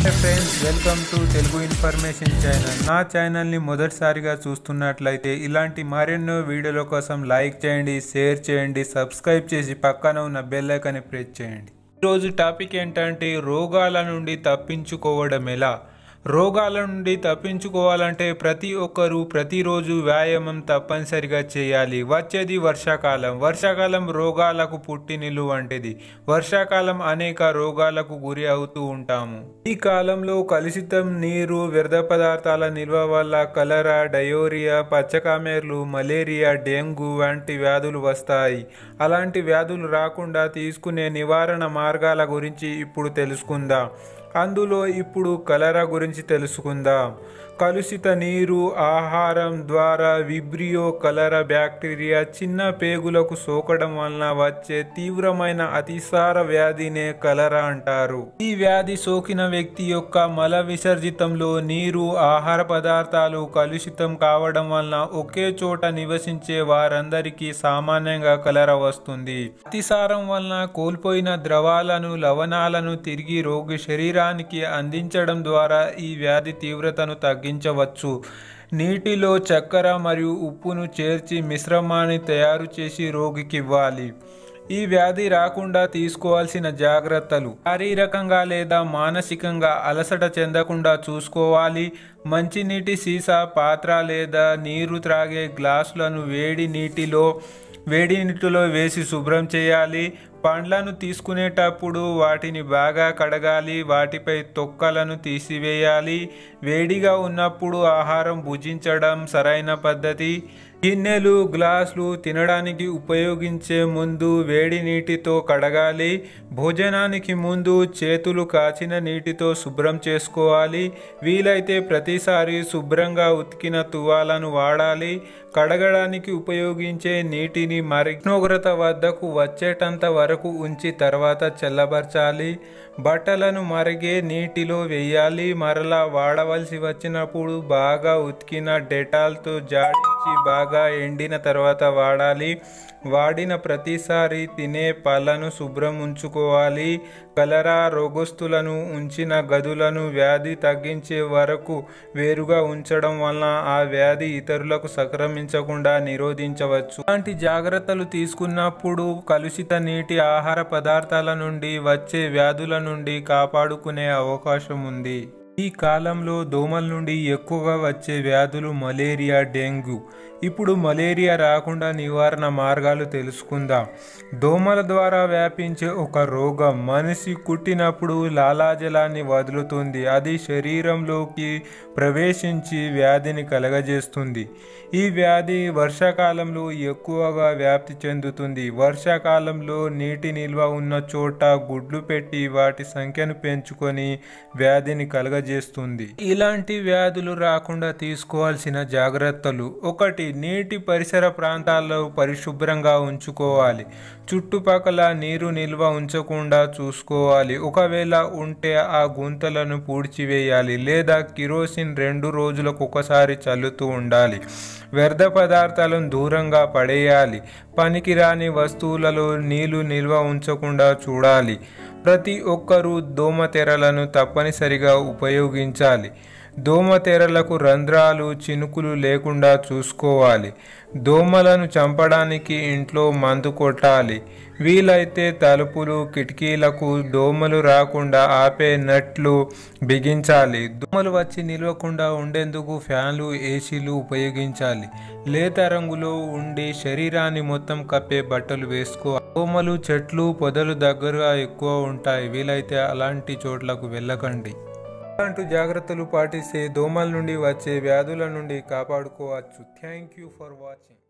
hi friends welcome to Telugu information channel నా ఛానల్ని మొదటిసారిగా చూస్తున్నట్లయితే ఇలాంటి మరెన్నో వీడియోల కోసం లైక్ చేయండి షేర్ చేయండి సబ్స్క్రైబ్ చేసి పక్కన ఉన్న బెల్ ఐకాన్ని ప్రెస్ చేయండి ఈరోజు టాపిక్ ఏంటంటే రోగాల నుండి తప్పించుకోవడం ఎలా రోగాల నుండి తప్పించుకోవాలంటే ప్రతి ఒక్కరూ ప్రతిరోజు వ్యాయామం తప్పనిసరిగా చేయాలి వచ్చేది వర్షాకాలం వర్షాకాలం రోగాలకు పుట్టినిల్లు వంటిది వర్షాకాలం అనేక రోగాలకు గురి అవుతూ ఉంటాము ఈ కాలంలో కలుషితం నీరు వ్యర్థ పదార్థాల నిల్వ వల్ల కలరా డయోరియా పచ్చకామెర్లు మలేరియా డెంగ్యూ వంటి వ్యాధులు వస్తాయి అలాంటి వ్యాధులు రాకుండా తీసుకునే నివారణ మార్గాల గురించి ఇప్పుడు తెలుసుకుందాం అందులో ఇప్పుడు కలరా గురించి తెలుసుకుందాం కలుషిత నీరు ఆహారం ద్వారా విబ్రియో కలరా బ్యాక్టీరియా చిన్న పేగులకు సోకడం వలన వచ్చే తీవ్రమైన అతిసార వ్యాధినే కలరా అంటారు ఈ వ్యాధి సోకిన వ్యక్తి యొక్క మల విసర్జితంలో నీరు ఆహార పదార్థాలు కలుషితం కావడం వలన ఒకే చోట నివసించే వారందరికీ సామాన్యంగా కలరా వస్తుంది అతిసారం వలన కోల్పోయిన ద్రవాలను లవణాలను తిరిగి రోగి శరీరానికి అందించడం ద్వారా ఈ వ్యాధి తీవ్రతను తగ్గించవచ్చు నీటిలో చక్కెర మరియు ఉప్పును చేర్చి మిశ్రమాన్ని తయారు చేసి రోగికి ఇవ్వాలి ఈ వ్యాధి రాకుండా తీసుకోవాల్సిన జాగ్రత్తలు శారీరకంగా లేదా మానసికంగా అలసట చెందకుండా చూసుకోవాలి మంచినీటి సీసా పాత్ర లేదా నీరు త్రాగే గ్లాసులను వేడి నీటిలో వేడి నీటిలో వేసి శుభ్రం చేయాలి పండ్లను తీసుకునేటప్పుడు వాటిని బాగా కడగాలి వాటిపై తొక్కలను తీసివేయాలి వేడిగా ఉన్నప్పుడు ఆహారం భుజించడం సరైన పద్ధతి గిన్నెలు గ్లాసులు తినడానికి ఉపయోగించే ముందు వేడి నీటితో కడగాలి భోజనానికి ముందు చేతులు కాచిన నీటితో శుభ్రం చేసుకోవాలి వీలైతే ప్రతిసారి శుభ్రంగా ఉతికిన తువాలను వాడాలి కడగడానికి ఉపయోగించే నీటిని మరిగ్నోగ్రత వద్దకు వచ్చేటంత వరకు ఉంచి తర్వాత చల్లబరచాలి బట్టలను మరిగే నీటిలో వేయాలి మరలా వాడవలసి వచ్చినప్పుడు బాగా ఉతికిన డెటాల్తో జాడించి బాగా ఎండిన తర్వాత వాడాలి వాడిన ప్రతిసారి తినే పళ్ళను శుభ్రం ఉంచుకోవాలి కలరా రోగస్తులను ఉంచిన గదులను వ్యాధి తగ్గించే వరకు వేరుగా ఉంచడం వలన ఆ వ్యాధి ఇతరులకు సంక్రమించకుండా నిరోధించవచ్చు ఇలాంటి జాగ్రత్తలు తీసుకున్నప్పుడు కలుషిత నీటి ఆహార పదార్థాల నుండి వచ్చే వ్యాధుల నుండి కాపాడుకునే అవకాశం ఉంది ఈ కాలంలో దోమల నుండి ఎక్కువగా వచ్చే వ్యాధులు మలేరియా డెంగ్యూ ఇప్పుడు మలేరియా రాకుండా నివారణ మార్గాలు తెలుసుకుందాం దోమల ద్వారా వ్యాపించే ఒక రోగం మనిషి కుట్టినప్పుడు లాలాజలాన్ని వదులుతుంది అది శరీరంలోకి ప్రవేశించి వ్యాధిని కలగజేస్తుంది ఈ వ్యాధి వర్షాకాలంలో ఎక్కువగా వ్యాప్తి చెందుతుంది వర్షాకాలంలో నీటి నిల్వ ఉన్న చోట గుడ్లు పెట్టి వాటి సంఖ్యను పెంచుకొని వ్యాధిని కలగజేస్తుంది ఇలాంటి వ్యాధులు రాకుండా తీసుకోవాల్సిన జాగ్రత్తలు ఒకటి నీటి పరిసర ప్రాంతాల్లో పరిశుభ్రంగా ఉంచుకోవాలి చుట్టుపక్కల నీరు నిల్వ ఉంచకుండా చూసుకోవాలి ఒకవేళ ఉంటే ఆ గుంతలను పూడ్చివేయాలి లేదా కిరోసిన్ రెండు రోజులకు ఒకసారి చల్లుతూ ఉండాలి వ్యర్థ పదార్థాలను దూరంగా పడేయాలి పనికిరాని వస్తువులలో నీళ్లు నిల్వ ఉంచకుండా చూడాలి ప్రతి ఒక్కరూ దోమతెరలను తప్పనిసరిగా ఉపయోగించాలి దోమతెరలకు రంధ్రాలు చినుకులు లేకుండా చూసుకోవాలి దోమలను చంపడానికి ఇంట్లో మందు కొట్టాలి వీలైతే తలుపులు కిటికీలకు దోమలు రాకుండా ఆపే నట్లు బిగించాలి దోమలు వచ్చి నిలవకుండా ఉండేందుకు ఫ్యాన్లు ఏసీలు ఉపయోగించాలి లేత రంగులో ఉండి శరీరాన్ని మొత్తం కప్పే బట్టలు వేసుకో దోమలు చెట్లు పొదలు దగ్గరగా ఎక్కువ ఉంటాయి వీలైతే అలాంటి చోట్లకు వెళ్ళకండి ఇలాంటి జాగ్రత్తలు పాటిస్తే దోమల నుండి వచ్చే వ్యాధుల నుండి కాపాడుకోవచ్చు థ్యాంక్ యూ ఫర్ వాచింగ్